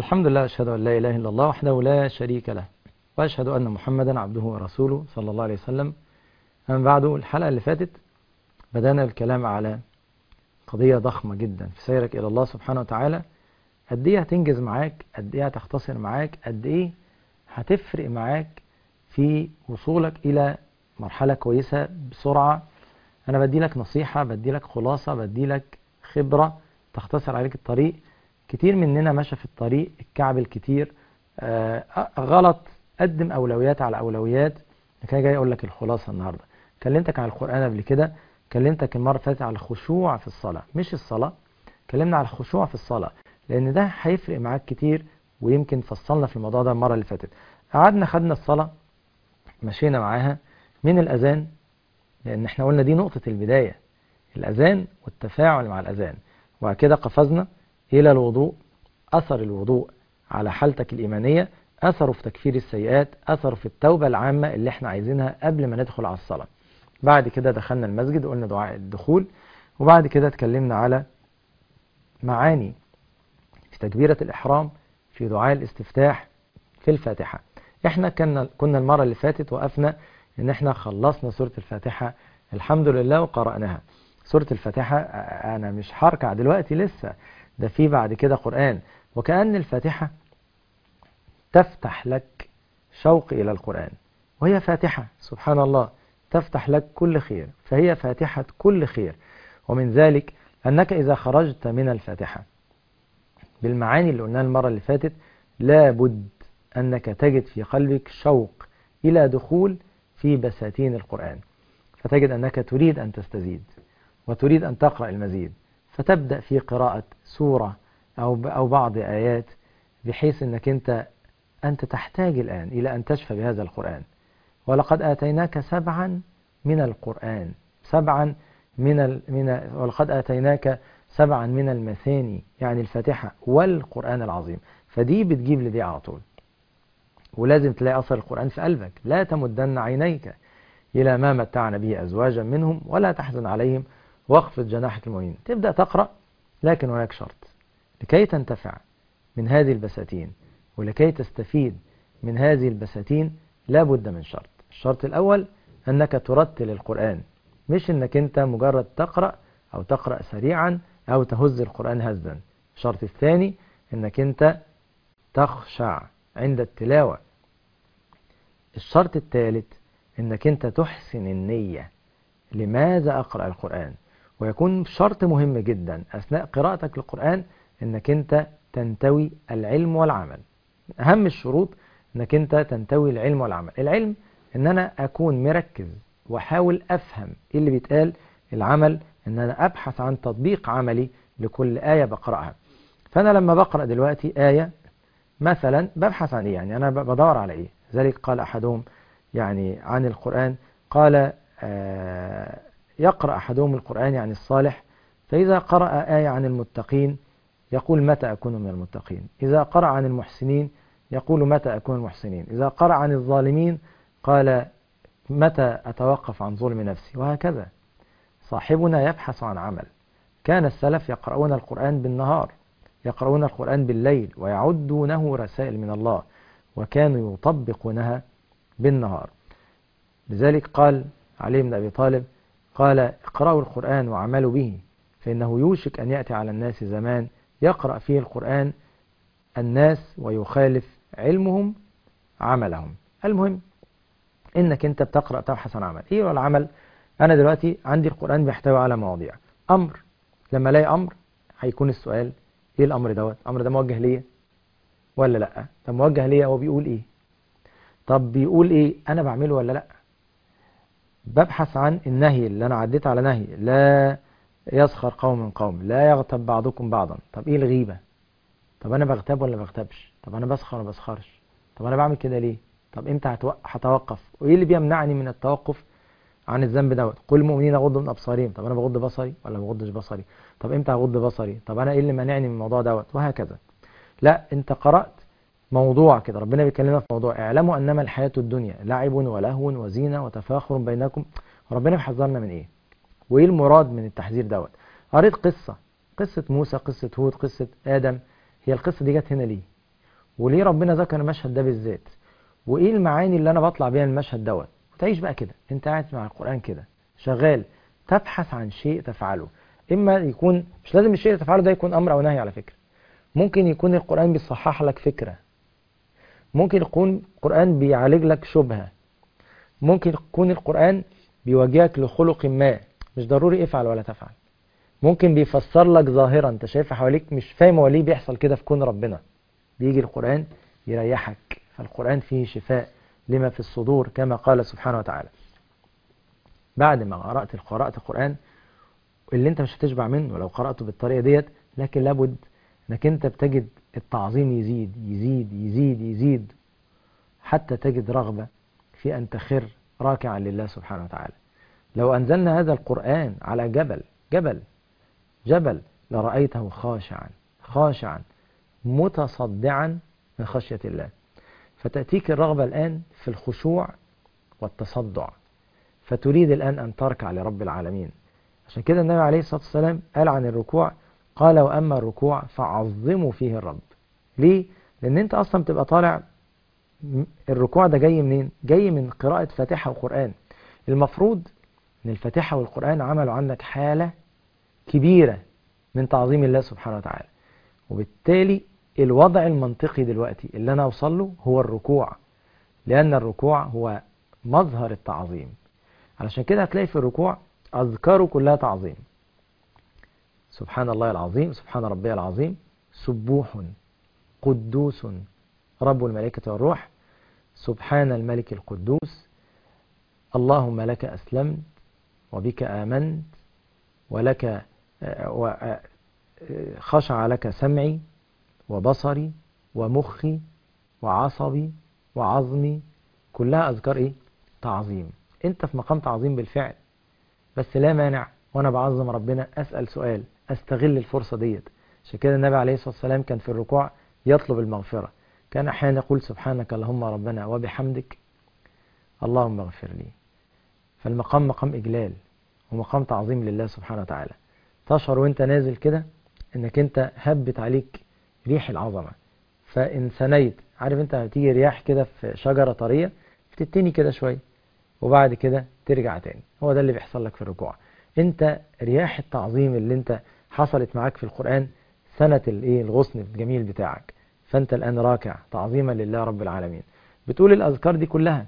الحمد لله أشهد أن لا إله إلا الله وحده لا شريك له وأشهد أن محمدا عبده ورسوله صلى الله عليه وسلم أما بعد الحلقة اللي فاتت بدأنا الكلام على قضية ضخمة جدا في سيرك إلى الله سبحانه وتعالى قد إيه هتنجز معاك قد إيه هتختصر معاك قد إيه هتفرق معاك في وصولك إلى مرحلة كويسة بسرعة أنا بدي لك نصيحة بدي لك خلاصة بدي لك خبرة تختصر عليك الطريق كتير مننا ماشى في الطريق الكعب الكتير آه غلط قدم أولويات على أولويات كان جاي أقول لك الخلاصة النهاردة كلمتك عن القرآن قبل كده كلمتك المرة اللي فاتت على الخشوع في الصلاة مش الصلاة كلمنا على الخشوع في الصلاة لأن ده هيفرق معاك كتير ويمكن فصلنا في الموضوع ده المرة اللي فاتت قعدنا خدنا الصلاة مشينا معاها من الأذان لأن احنا قلنا دي نقطة البداية الأذان والتفاعل مع الأذان وبعد كده قفزنا إلى الوضوء أثر الوضوء على حالتك الإيمانية أثره في تكفير السيئات أثره في التوبة العامة اللي احنا عايزينها قبل ما ندخل على الصلاة بعد كده دخلنا المسجد وقلنا دعاء الدخول وبعد كده اتكلمنا على معاني في تكبيرة الإحرام في دعاء الاستفتاح في الفاتحة احنا كنا كنا المرة اللي فاتت وقفنا ان احنا خلصنا سورة الفاتحة الحمد لله وقرأناها سورة الفاتحة انا مش هركع دلوقتي لسه ده في بعد كده قرآن وكأن الفاتحة تفتح لك شوق إلى القرآن وهي فاتحة سبحان الله تفتح لك كل خير فهي فاتحة كل خير ومن ذلك أنك إذا خرجت من الفاتحة بالمعاني اللي قلناها المرة اللي فاتت لابد أنك تجد في قلبك شوق إلى دخول في بساتين القرآن فتجد أنك تريد أن تستزيد وتريد أن تقرأ المزيد فتبدأ في قراءة سورة أو أو بعض آيات بحيث أنك أنت أنت تحتاج الآن إلى أن تشفى بهذا القرآن ولقد آتيناك سبعا من القرآن سبعا من ال من ولقد آتيناك سبعا من المثاني يعني الفاتحة والقرآن العظيم فدي بتجيب لدي على طول ولازم تلاقي أثر القرآن في قلبك لا تمدن عينيك إلى ما متعنا به أزواجا منهم ولا تحزن عليهم واخفض جناحك المؤمنين تبدأ تقرأ لكن هناك شرط لكي تنتفع من هذه البساتين ولكي تستفيد من هذه البساتين لا بد من شرط الشرط الأول أنك ترتل القرآن مش أنك أنت مجرد تقرأ أو تقرأ سريعا أو تهز القرآن هزا الشرط الثاني أنك أنت تخشع عند التلاوة الشرط الثالث أنك أنت تحسن النية لماذا أقرأ القرآن ويكون شرط مهم جدا أثناء قراءتك للقرآن أنك أنت تنتوي العلم والعمل أهم الشروط أنك أنت تنتوي العلم والعمل العلم أن أنا أكون مركز وأحاول أفهم إيه اللي بيتقال العمل أن أنا أبحث عن تطبيق عملي لكل آية بقرأها فأنا لما بقرأ دلوقتي آية مثلا ببحث عن إيه يعني أنا بدور على إيه ذلك قال أحدهم يعني عن القرآن قال آه يقرأ أحدهم القرآن يعني الصالح فإذا قرأ آية عن المتقين يقول متى أكون من المتقين إذا قرأ عن المحسنين يقول متى أكون المحسنين إذا قرأ عن الظالمين قال متى أتوقف عن ظلم نفسي وهكذا صاحبنا يبحث عن عمل كان السلف يقرؤون القرآن بالنهار يقرؤون القرآن بالليل ويعدونه رسائل من الله وكانوا يطبقونها بالنهار لذلك قال علي بن أبي طالب قال اقرأوا القرآن وعملوا به فإنه يوشك أن يأتي على الناس زمان يقرأ فيه القرآن الناس ويخالف علمهم عملهم المهم انك انت بتقرأ تبحث عن عمل ايه هو العمل انا دلوقتي عندي القرآن بيحتوي على مواضيع امر لما الاقي امر هيكون السؤال ايه الامر دوت الامر ده موجه ليا ولا لا طب موجه ليا هو بيقول ايه طب بيقول ايه انا بعمله ولا لا ببحث عن النهي اللي انا عديت على نهي لا يسخر قوم من قوم لا يغتب بعضكم بعضا طب ايه الغيبة طب انا بغتاب ولا بغتابش طب انا بسخر ولا بسخرش طب انا بعمل كده ليه طب امتى هتوقف وايه اللي بيمنعني من التوقف عن الذنب دوت قل المؤمنين غضوا من ابصارهم طب انا بغض بصري ولا ما بغضش بصري طب امتى هغض بصري طب انا ايه اللي مانعني من الموضوع دوت وهكذا لا انت قرات موضوع كده ربنا بيكلمنا في موضوع اعلموا انما الحياه الدنيا لعب ولهو وزينه وتفاخر بينكم ربنا بيحذرنا من ايه وايه المراد من التحذير دوت قريت قصه قصه موسى قصه هود قصه ادم هي القصه دي جت هنا ليه وليه ربنا ذكر المشهد ده بالذات وايه المعاني اللي انا بطلع بيها من المشهد دوت وتعيش بقى كده انت قاعد مع القرآن كده شغال تبحث عن شيء تفعله اما يكون مش لازم الشيء اللي تفعله ده يكون امر او نهي على فكرة ممكن يكون القرآن بيصحح لك فكرة ممكن يكون القرآن بيعالج لك شبهة ممكن يكون القرآن بيوجهك لخلق ما مش ضروري افعل ولا تفعل ممكن بيفسر لك ظاهرة انت شايفها حواليك مش فاهم هو ليه بيحصل كده في كون ربنا بيجي القرآن يريحك فالقرآن فيه شفاء لما في الصدور كما قال سبحانه وتعالى بعد ما قرأت قرأت القرآن اللي انت مش هتشبع منه لو قرأته بالطريقة ديت لكن لابد انك انت بتجد التعظيم يزيد يزيد يزيد يزيد حتى تجد رغبة في أن تخر راكعا لله سبحانه وتعالى لو أنزلنا هذا القرآن على جبل جبل جبل لرأيته خاشعا خاشعا متصدعا من خشية الله فتأتيك الرغبة الآن في الخشوع والتصدع فتريد الآن أن تركع لرب العالمين عشان كده النبي عليه الصلاة والسلام قال عن الركوع قال وأما الركوع فعظموا فيه الرب ليه؟ لأن أنت أصلا بتبقى طالع الركوع ده جاي منين؟ جاي من قراءة فاتحة وقرآن المفروض أن الفاتحة والقرآن عملوا عندك حالة كبيرة من تعظيم الله سبحانه وتعالى وبالتالي الوضع المنطقي دلوقتي اللي أنا أوصل له هو الركوع لأن الركوع هو مظهر التعظيم علشان كده هتلاقي في الركوع أذكاره كلها تعظيم سبحان الله العظيم سبحان ربي العظيم سبوح قدوس رب الملائكة والروح سبحان الملك القدوس اللهم لك أسلمت وبك آمنت ولك خشع لك سمعي وبصري ومخي وعصبي وعظمي كلها أذكار إيه؟ تعظيم أنت في مقام تعظيم بالفعل بس لا مانع وأنا بعظم ربنا أسأل سؤال أستغل الفرصة ديت عشان كده النبي عليه الصلاة والسلام كان في الركوع يطلب المغفرة كان أحيانا يقول سبحانك اللهم ربنا وبحمدك اللهم اغفر لي فالمقام مقام إجلال ومقام تعظيم لله سبحانه وتعالى تشعر وانت نازل كده انك انت هبت عليك ريح العظمة فإن سنيت عارف انت هتيجي رياح كده في شجرة طرية بتتني كده شوية وبعد كده ترجع تاني هو ده اللي بيحصل لك في الركوع انت رياح التعظيم اللي انت حصلت معاك في القرآن سنة الايه الغصن الجميل بتاعك فانت الآن راكع تعظيما لله رب العالمين بتقول الأذكار دي كلها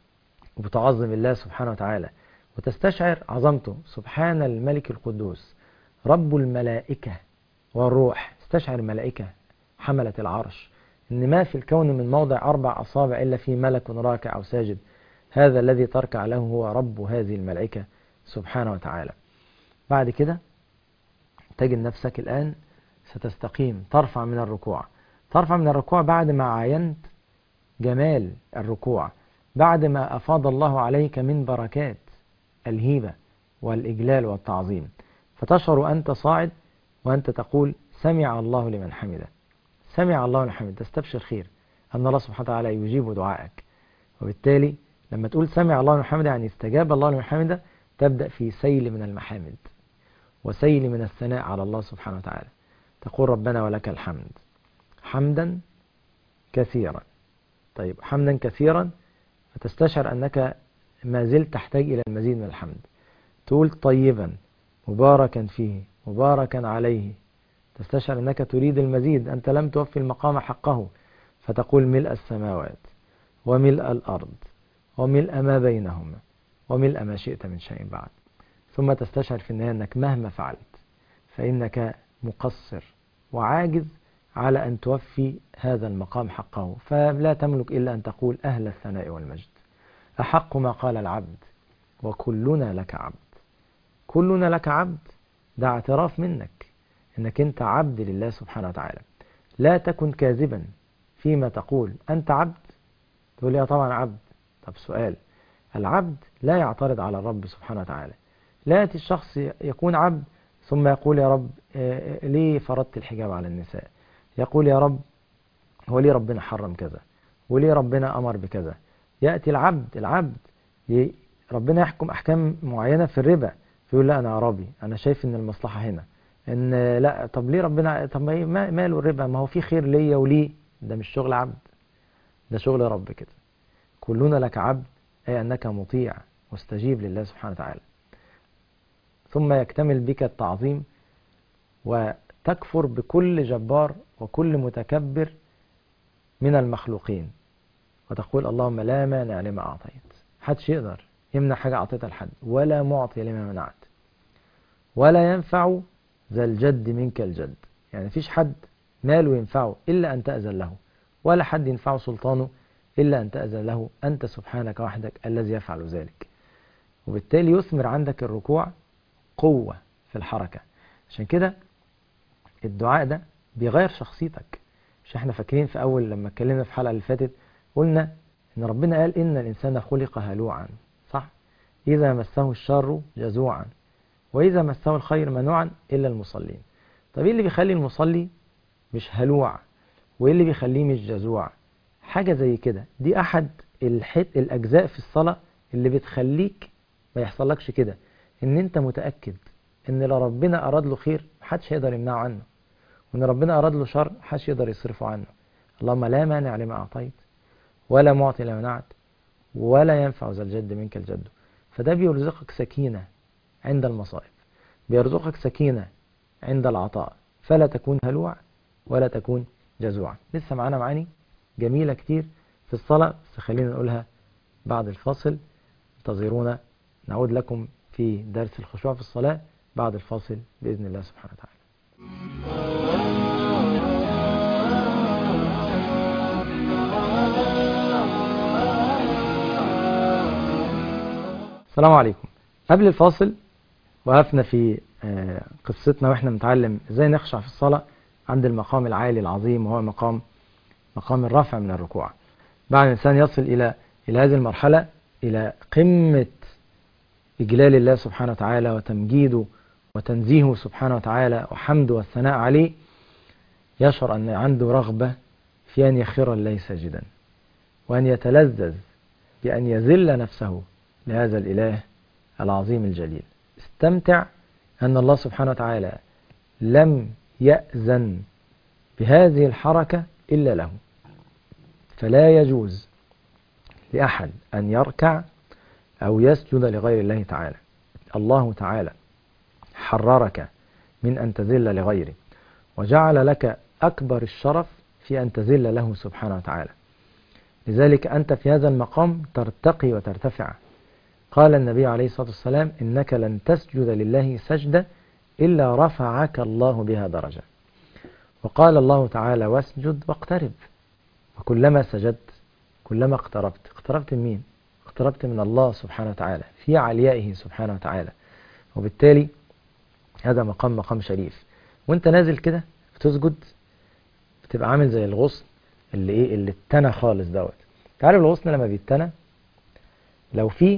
وبتعظم الله سبحانه وتعالى وتستشعر عظمته سبحان الملك القدوس رب الملائكة والروح استشعر الملائكة حملة العرش إن ما في الكون من موضع أربع أصابع إلا في ملك راكع أو ساجد هذا الذي تركع له هو رب هذه الملائكة سبحانه وتعالى بعد كده تجد نفسك الآن ستستقيم ترفع من الركوع ترفع من الركوع بعد ما عاينت جمال الركوع بعد ما أفاض الله عليك من بركات الهيبة والإجلال والتعظيم فتشعر أنت صاعد وأنت تقول سمع الله لمن حمده سمع الله لمن حمده تستبشر خير أن الله سبحانه وتعالى يجيب دعائك وبالتالي لما تقول سمع الله لمن حمده يعني استجاب الله لمن حمده تبدأ في سيل من المحامد وسيل من الثناء على الله سبحانه وتعالى تقول ربنا ولك الحمد حمدا كثيرا طيب حمدا كثيرا فتستشعر أنك ما زلت تحتاج إلى المزيد من الحمد تقول طيبا مباركا فيه مباركا عليه تستشعر أنك تريد المزيد أنت لم توفي المقام حقه فتقول ملء السماوات وملء الأرض وملء ما بينهما وملء ما شئت من شيء بعد ثم تستشعر في النهاية أنك مهما فعلت فإنك مقصر وعاجز على أن توفي هذا المقام حقه فلا تملك إلا أن تقول أهل الثناء والمجد أحق ما قال العبد وكلنا لك عبد كلنا لك عبد ده اعتراف منك انك انت عبد لله سبحانه وتعالى لا تكن كاذبا فيما تقول انت عبد تقول يا طبعا عبد طب سؤال العبد لا يعترض على الرب سبحانه وتعالى لا يأتي الشخص يكون عبد ثم يقول يا رب ليه فرضت الحجاب على النساء يقول يا رب هو ليه ربنا حرم كذا وليه ربنا أمر بكذا يأتي العبد العبد ربنا يحكم أحكام معينة في الربا فيقول لا أنا عربي أنا شايف إن المصلحة هنا إن لا طب ليه ربنا طب ما ماله الربا ما هو في خير ليا وليه ده مش شغل عبد ده شغل رب كده كلنا لك عبد أي أنك مطيع مستجيب لله سبحانه وتعالى ثم يكتمل بك التعظيم وتكفر بكل جبار وكل متكبر من المخلوقين وتقول اللهم لا مانع لما أعطيت حدش يقدر يمنع حاجة أعطيتها لحد ولا معطي لما منعت ولا ينفع ذا الجد منك الجد يعني فيش حد ماله ينفعه إلا أن تأذن له ولا حد ينفعه سلطانه إلا أن تأذن له أنت سبحانك وحدك الذي يفعل ذلك وبالتالي يثمر عندك الركوع قوة في الحركة عشان كده الدعاء ده بيغير شخصيتك مش احنا فاكرين في أول لما اتكلمنا في الحلقة اللي فاتت قلنا إن ربنا قال إن الإنسان خلق هلوعا صح إذا مسه الشر جزوعا وإذا مسه الخير منوعا إلا المصلين طب إيه اللي بيخلي المصلي مش هلوع وإيه اللي بيخليه مش جزوع حاجة زي كده دي أحد الحت الأجزاء في الصلاة اللي بتخليك ما يحصلكش كده إن أنت متأكد إن لو ربنا أراد له خير محدش هيقدر يمنعه عنه وإن ربنا أراد له شر محدش يقدر يصرفه عنه اللهم لا مانع لما أعطيت ولا معطي لما منعت ولا ينفع ذا الجد منك الجد فده بيرزقك سكينة عند المصائب بيرزقك سكينة عند العطاء فلا تكون هلوع ولا تكون جزوعا لسه معانا معاني جميلة كتير في الصلاة بس خلينا نقولها بعد الفاصل انتظرونا نعود لكم في درس الخشوع في الصلاة بعد الفاصل بإذن الله سبحانه وتعالى السلام عليكم قبل الفاصل وقفنا في قصتنا واحنا بنتعلم ازاي نخشع في الصلاة عند المقام العالي العظيم وهو مقام مقام الرفع من الركوع بعد الإنسان يصل إلى إلى هذه المرحلة إلى قمة إجلال الله سبحانه وتعالى وتمجيده وتنزيهه سبحانه وتعالى وحمده والثناء عليه يشعر أن عنده رغبة في أن يخر الله ساجدا وأن يتلذذ بأن يذل نفسه لهذا الإله العظيم الجليل استمتع أن الله سبحانه وتعالى لم يأذن بهذه الحركة إلا له فلا يجوز لأحد أن يركع أو يسجد لغير الله تعالى الله تعالى حررك من أن تذل لغيره وجعل لك أكبر الشرف في أن تذل له سبحانه وتعالى لذلك أنت في هذا المقام ترتقي وترتفع قال النبي عليه الصلاة والسلام إنك لن تسجد لله سجدة إلا رفعك الله بها درجة وقال الله تعالى واسجد واقترب وكلما سجدت كلما اقتربت اقتربت من مين اقتربت من الله سبحانه وتعالى في عليائه سبحانه وتعالى وبالتالي هذا مقام مقام شريف وانت نازل كده بتسجد بتبقى عامل زي الغصن اللي ايه اللي اتنى خالص دوت تعرف الغصن لما بيتنى لو في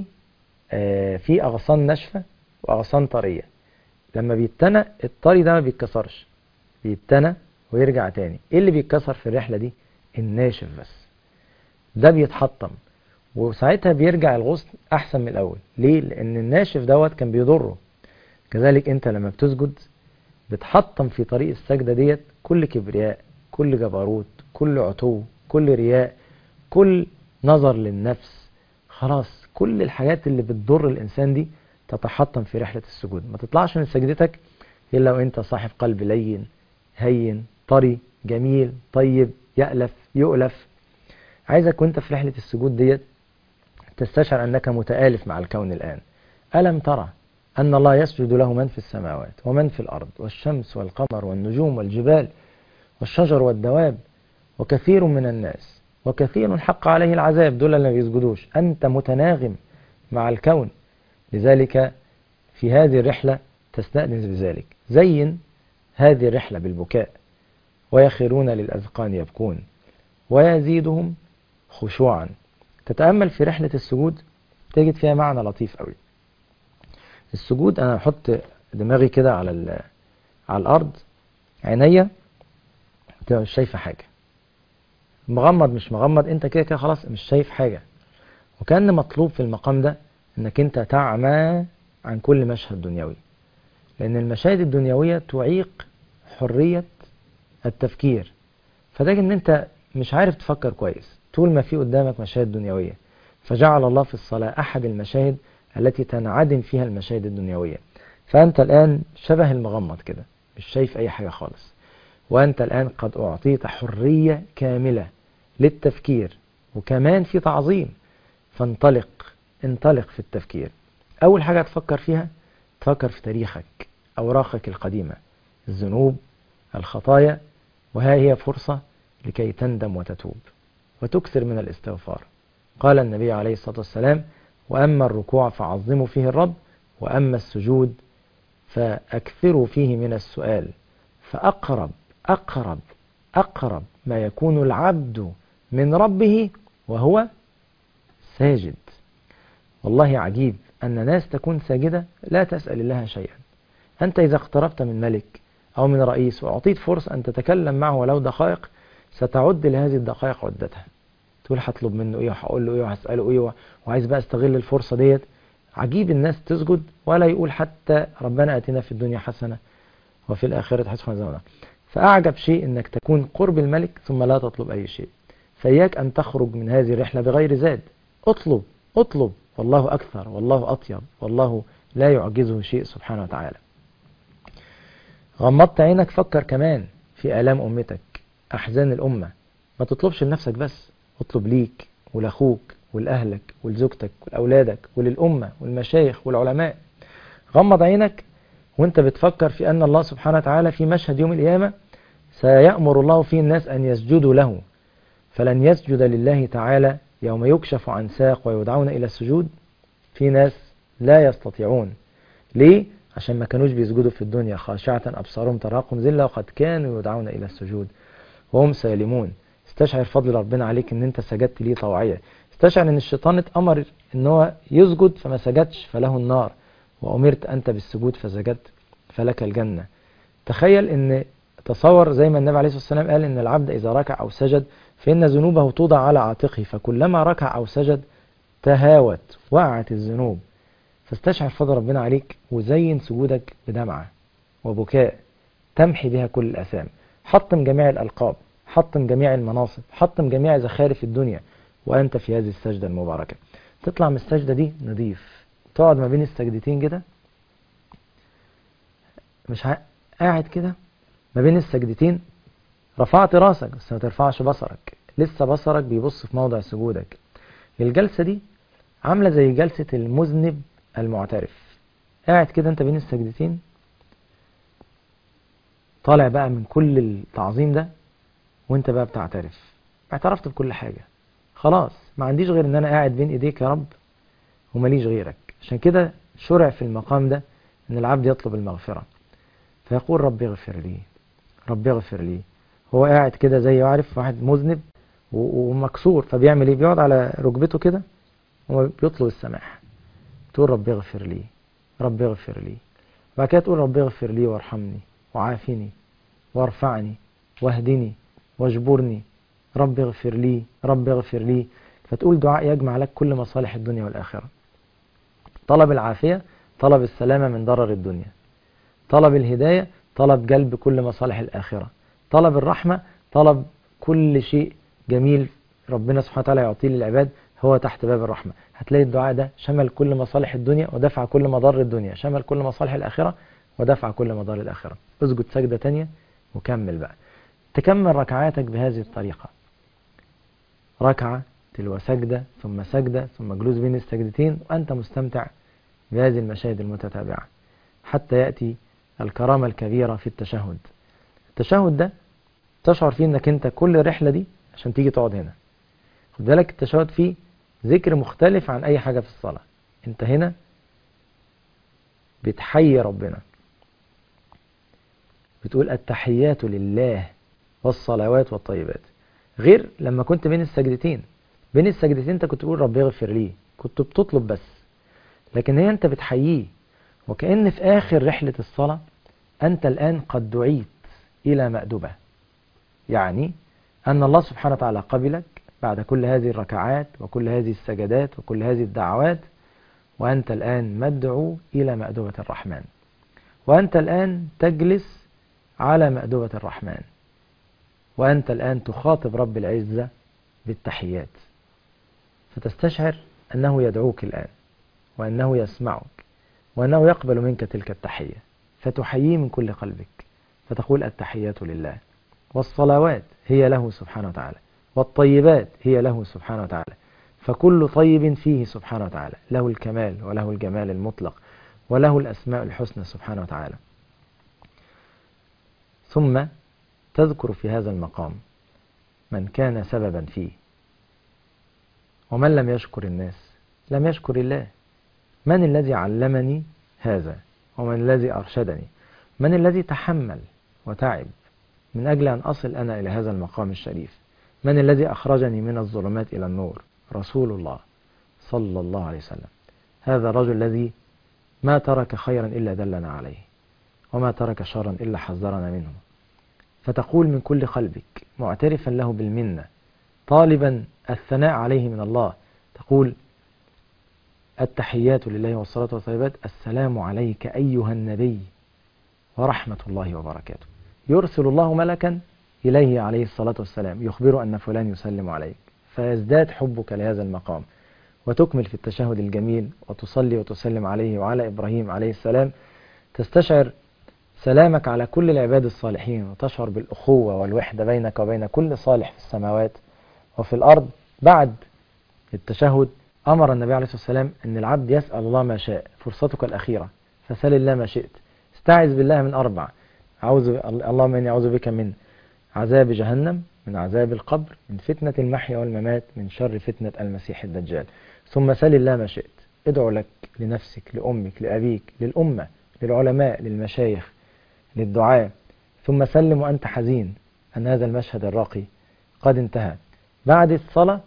آه في اغصان ناشفه واغصان طريه لما بيتنى الطري ده ما بيتكسرش بيتنى ويرجع تاني ايه اللي بيتكسر في الرحله دي الناشف بس ده بيتحطم وساعتها بيرجع الغصن احسن من الاول ليه لان الناشف دوت كان بيضره كذلك انت لما بتسجد بتحطم في طريق السجده ديت كل كبرياء كل جبروت كل عتو كل رياء كل نظر للنفس خلاص كل الحاجات اللي بتضر الانسان دي تتحطم في رحله السجود ما تطلعش من سجدتك الا وانت صاحب قلب لين هين طري جميل طيب يألف يؤلف عايزك وانت في رحلة السجود ديت تستشعر أنك متآلف مع الكون الآن ألم ترى أن الله يسجد له من في السماوات ومن في الأرض والشمس والقمر والنجوم والجبال والشجر والدواب وكثير من الناس وكثير حق عليه العذاب دول اللي ما بيسجدوش أنت متناغم مع الكون لذلك في هذه الرحلة تستأنس بذلك زين هذه الرحلة بالبكاء ويخرون للأذقان يبكون ويزيدهم خشوعا تتأمل في رحلة السجود تجد فيها معنى لطيف قوي السجود أنا أحط دماغي كده على على الأرض عينيا تبقى مش شايفة حاجة مغمض مش مغمض انت كده كده خلاص مش شايف حاجة وكان مطلوب في المقام ده انك انت تعمى عن كل مشهد دنيوي لان المشاهد الدنيوية تعيق حرية التفكير فتجد ان انت مش عارف تفكر كويس طول ما في قدامك مشاهد دنيوية فجعل الله في الصلاة أحد المشاهد التي تنعدم فيها المشاهد الدنيوية فأنت الآن شبه المغمض كده مش شايف أي حاجة خالص وأنت الآن قد أعطيت حرية كاملة للتفكير وكمان في تعظيم فانطلق انطلق في التفكير أول حاجة تفكر فيها تفكر في تاريخك أوراقك القديمة الذنوب الخطايا وها هي فرصة لكي تندم وتتوب وتكثر من الاستغفار قال النبي عليه الصلاة والسلام وأما الركوع فعظموا فيه الرب وأما السجود فأكثروا فيه من السؤال فأقرب أقرب أقرب ما يكون العبد من ربه وهو ساجد والله عجيب أن ناس تكون ساجدة لا تسأل الله شيئا أنت إذا اقتربت من ملك أو من رئيس وأعطيت فرصة أن تتكلم معه ولو دقائق ستعد لهذه الدقائق عدتها تقول هطلب منه إيه وهقول له إيه وهسأله إيه وعايز بقى استغل الفرصة ديت عجيب الناس تسجد ولا يقول حتى ربنا أتنا في الدنيا حسنة وفي الآخرة حسنة زمنا فأعجب شيء أنك تكون قرب الملك ثم لا تطلب أي شيء فإياك أن تخرج من هذه الرحلة بغير زاد اطلب اطلب والله أكثر والله أطيب والله لا يعجزه شيء سبحانه وتعالى غمضت عينك فكر كمان في آلام أمتك أحزان الأمة ما تطلبش لنفسك بس اطلب ليك ولأخوك ولأهلك ولزوجتك ولأولادك وللأمة والمشايخ والعلماء غمض عينك وانت بتفكر في أن الله سبحانه وتعالى في مشهد يوم القيامة سيأمر الله فيه الناس أن يسجدوا له فلن يسجد لله تعالى يوم يكشف عن ساق ويدعون إلى السجود في ناس لا يستطيعون ليه؟ عشان ما كانوش بيسجدوا في الدنيا خاشعة أبصارهم تراقم ذلة وقد كانوا يدعون إلى السجود وهم سالمون استشعر فضل ربنا عليك ان انت سجدت ليه طوعية استشعر ان الشيطان اتأمر ان هو يسجد فما سجدش فله النار وأمرت أنت بالسجود فسجدت فلك الجنة تخيل ان تصور زي ما النبي عليه الصلاة والسلام قال ان العبد إذا ركع أو سجد فإن ذنوبه توضع على عاتقه فكلما ركع أو سجد تهاوت وقعت الذنوب فاستشعر فضل ربنا عليك وزين سجودك بدمعة وبكاء تمحي بها كل الأثام حطم جميع الألقاب حطم جميع المناصب حطم جميع زخارف الدنيا وأنت في هذه السجدة المباركة تطلع من السجدة دي نضيف تقعد ما بين السجدتين كده مش ع... قاعد كده ما بين السجدتين رفعت راسك بس ما ترفعش بصرك لسه بصرك بيبص في موضع سجودك الجلسة دي عاملة زي جلسة المذنب المعترف قاعد كده انت بين السجدتين طالع بقى من كل التعظيم ده وانت بقى بتعترف اعترفت بكل حاجة خلاص ما عنديش غير ان انا قاعد بين ايديك يا رب ومليش غيرك عشان كده شرع في المقام ده ان العبد يطلب المغفرة فيقول ربي اغفر لي ربي اغفر لي هو قاعد كده زي يعرف واحد مذنب ومكسور فبيعمل ايه بيقعد على ركبته كده وبيطلب السماح تقول ربي اغفر لي ربي اغفر لي بعد كده تقول ربي اغفر لي وارحمني وعافني وارفعني واهدني واجبرني ربي اغفر لي ربي اغفر لي فتقول دعاء يجمع لك كل مصالح الدنيا والآخرة طلب العافية طلب السلامة من ضرر الدنيا طلب الهداية طلب جلب كل مصالح الآخرة طلب الرحمة طلب كل شيء جميل ربنا سبحانه وتعالى يعطيه للعباد هو تحت باب الرحمة هتلاقي الدعاء ده شمل كل مصالح الدنيا ودفع كل مضار الدنيا شمل كل مصالح الآخرة ودفع كل مضار الآخرة اسجد سجدة تانية وكمل بقى تكمل ركعاتك بهذه الطريقة ركعة تلو سجدة ثم سجدة ثم جلوس بين السجدتين وأنت مستمتع بهذه المشاهد المتتابعة حتى يأتي الكرامة الكبيرة في التشهد التشهد ده تشعر فيه انك انت كل الرحلة دي عشان تيجي تقعد هنا خد بالك التشهد فيه ذكر مختلف عن اي حاجة في الصلاة انت هنا بتحيي ربنا بتقول التحيات لله والصلوات والطيبات غير لما كنت بين السجدتين بين السجدتين انت كنت تقول ربي اغفر لي كنت بتطلب بس لكن هي انت بتحييه وكأن في آخر رحلة الصلاة أنت الآن قد دعيت إلى مأدبة يعني أن الله سبحانه وتعالى قبلك بعد كل هذه الركعات وكل هذه السجدات وكل هذه الدعوات وأنت الآن مدعو إلى مأدبة الرحمن وأنت الآن تجلس على مأدبة الرحمن وأنت الآن تخاطب رب العزة بالتحيات فتستشعر أنه يدعوك الآن وأنه يسمعك وأنه يقبل منك تلك التحية فتحييه من كل قلبك فتقول التحيات لله والصلوات هي له سبحانه وتعالى والطيبات هي له سبحانه وتعالى فكل طيب فيه سبحانه وتعالى له الكمال وله الجمال المطلق وله الأسماء الحسنى سبحانه وتعالى ثم تذكر في هذا المقام من كان سببا فيه ومن لم يشكر الناس لم يشكر الله من الذي علمني هذا ومن الذي أرشدني من الذي تحمل وتعب من أجل أن أصل أنا إلى هذا المقام الشريف من الذي أخرجني من الظلمات إلى النور رسول الله صلى الله عليه وسلم هذا الرجل الذي ما ترك خيرا إلا دلنا عليه وما ترك شرا إلا حذرنا منه فتقول من كل قلبك معترفا له بالمنة طالبا الثناء عليه من الله تقول التحيات لله والصلاة والطيبات السلام عليك أيها النبي ورحمة الله وبركاته يرسل الله ملكا إليه عليه الصلاة والسلام يخبر أن فلان يسلم عليك فيزداد حبك لهذا المقام وتكمل في التشهد الجميل وتصلي وتسلم عليه وعلى إبراهيم عليه السلام تستشعر سلامك على كل العباد الصالحين وتشعر بالأخوة والوحدة بينك وبين كل صالح في السماوات وفي الأرض بعد التشهد أمر النبي عليه الصلاة والسلام أن العبد يسأل الله ما شاء فرصتك الأخيرة فسل الله ما شئت استعذ بالله من أربع أعوذ اللهم إني أعوذ بك من عذاب جهنم من عذاب القبر من فتنة المحيا والممات من شر فتنة المسيح الدجال ثم سل الله ما شئت ادعو لك لنفسك لأمك لأبيك للأمة للعلماء للمشايخ للدعاء ثم سلم وأنت حزين أن هذا المشهد الراقي قد انتهى بعد الصلاة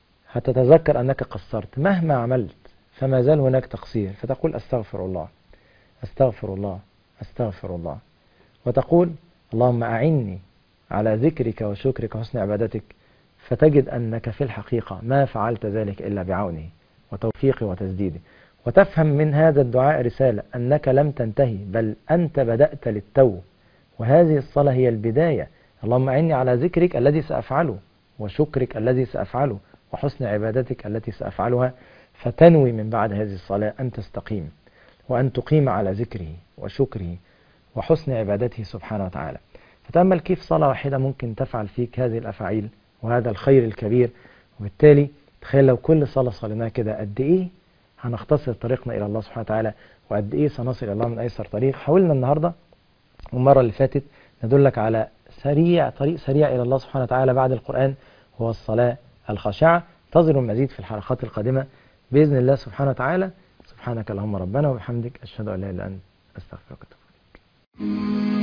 هتتذكر أنك قصرت مهما عملت فما زال هناك تقصير فتقول أستغفر الله أستغفر الله أستغفر الله وتقول اللهم أعني على ذكرك وشكرك وحسن عبادتك فتجد أنك في الحقيقة ما فعلت ذلك إلا بعونه وتوفيقه وتسديده وتفهم من هذا الدعاء رسالة أنك لم تنتهي بل أنت بدأت للتو وهذه الصلاة هي البداية اللهم أعني على ذكرك الذي سأفعله وشكرك الذي سأفعله وحسن عبادتك التي سأفعلها فتنوي من بعد هذه الصلاة أن تستقيم وأن تقيم على ذكره وشكره وحسن عبادته سبحانه وتعالى فتأمل كيف صلاة واحدة ممكن تفعل فيك هذه الأفعيل وهذا الخير الكبير وبالتالي تخيل لو كل صلاة صليناها كده قد إيه هنختصر طريقنا إلى الله سبحانه وتعالى وقد إيه سنصل إلى الله من أيسر طريق حاولنا النهاردة والمرة اللي فاتت ندلك على سريع طريق سريع إلى الله سبحانه وتعالى بعد القرآن هو الصلاة الخاشعة انتظروا المزيد في الحلقات القادمة بإذن الله سبحانه وتعالى سبحانك اللهم ربنا وبحمدك أشهد أن لا إله إلا أنت أستغفرك وأتوب إليك